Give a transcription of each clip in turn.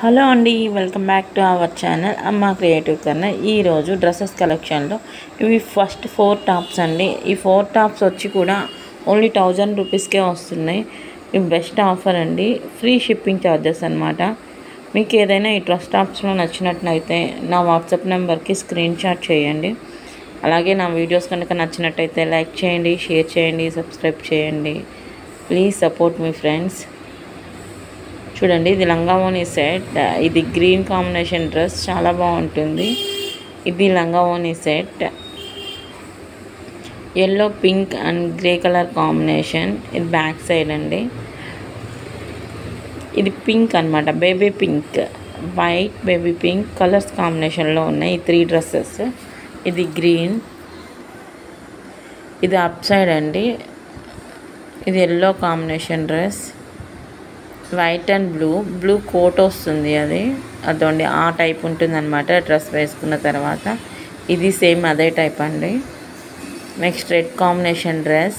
hello అండి welcome back to our channel అమ్మ creative కన్నా ఈరోజు డ్రెస్సెస్ కలెక్షన్లో ఇవి ఫస్ట్ ఫోర్ టాప్స్ అండి ఈ ఫోర్ టాప్స్ వచ్చి కూడా ఓన్లీ థౌజండ్ రూపీస్కే వస్తున్నాయి ఇవి బెస్ట్ ఆఫర్ అండి ఫ్రీ షిప్పింగ్ ఛార్జెస్ అనమాట మీకు ఏదైనా ఈ డ్రెస్ టాప్స్లో నచ్చినట్లయితే నా వాట్సాప్ నెంబర్కి స్క్రీన్ షాట్ చేయండి అలాగే నా వీడియోస్ కనుక నచ్చినట్టయితే లైక్ చేయండి షేర్ చేయండి సబ్స్క్రైబ్ చేయండి ప్లీజ్ సపోర్ట్ మీ ఫ్రెండ్స్ చూడండి ఇది లంగావోని సెట్ ఇది గ్రీన్ కాంబినేషన్ డ్రెస్ చాలా బాగుంటుంది ఇది లంగావోని set yellow pink and grey colour combination ఇది బ్యాక్ సైడ్ అండి ఇది పింక్ అనమాట baby pink white baby pink colours కాంబినేషన్లో ఉన్నాయి ఈ త్రీ డ్రెస్సెస్ ఇది గ్రీన్ ఇది అప్ సైడ్ అండి ఇది yellow combination dress white and blue blue coat వస్తుంది అది అదండి ఆ టైప్ ఉంటుంది అనమాట డ్రెస్ వేసుకున్న తర్వాత ఇది సేమ్ అదే టైప్ అండి next red combination dress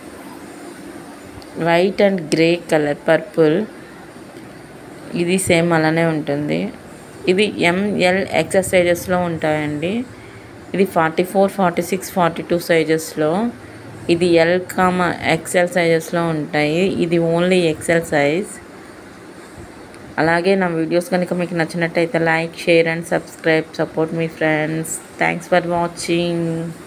white and grey colour purple ఇది సేమ్ అలానే ఉంటుంది ఇది ఎంఎల్ ఎక్సర్సైజెస్లో ఉంటాయండి ఇది forty four forty six forty two సైజెస్లో ఇది ఎల్ కామ ఎక్సెల్ సైజెస్లో ఉంటాయి ఇది ఓన్లీ ఎక్సెల్ సైజ్ అలాగే నా వీడియోస్ కనుక మీకు నచ్చినట్టయితే like share and subscribe support మీ ఫ్రెండ్స్ థ్యాంక్స్ ఫర్ వాచింగ్